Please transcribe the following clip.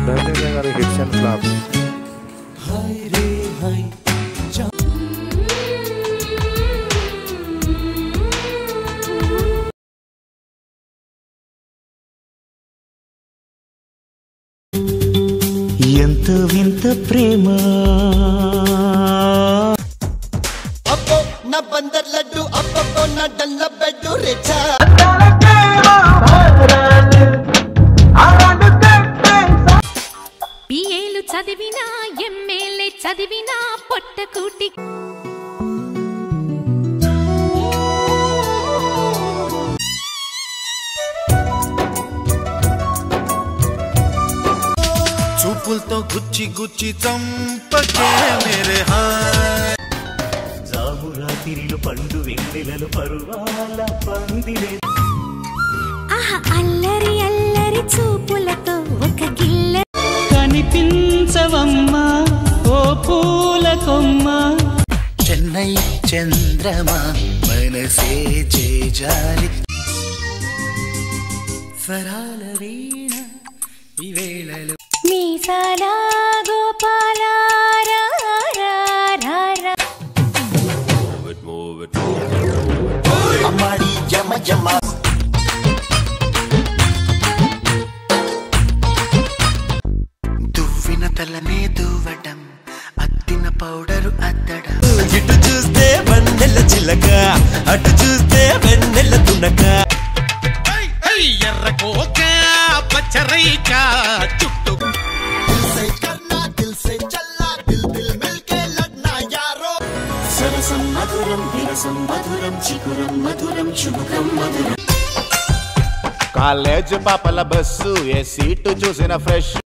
ధనంజయ గారి hits and flops ఎంత వింత ప్రేమ అబ్బో నా బందర్ లడ్డు అబ్బబ్బో నా డల్ల బెడ్డు రిచా బిఏలు చదివినా ఎంఏలే చదివినా పొట్టకూటి చూపులతో గుచ్చి గుచ్చి చంపకే మేరే హాయ్ జాము రాత్రిలు పండు వెన్నెలలు పరువాల పందిలే ఆహా అల్లరి అల్లరి చూపులతో ఒక గిల్ల కనిపించవమ్మా ఓ పూల కొమ్మ చెన్నై చంద్రమా మనసే చేజారి స్వరాల వీణ ఈ వేళలో మీసాల గోపాల రా, రా, రా, రా. అమ్మాడి జమ జమ దువ్విన తలనే దువ్వడం అద్దిన పౌడరు అద్దడం ఇటు చూస్తే వన్నెల చిలక అటు చూస్తే వెన్నెల తునక ఎర్ర కోక పచ్చరైక చుట్టూ సై కర్నా దిల్ సై చల్లా దిల్ దిల్ మిల్కే లగ్నా యారో సరసం మధురం విరసం మధురం చికురం మధురం చుబుకం మధురం కాలేజ్ పాపల బస్సు ఏ సీటు చూసిన ఫ్రెష్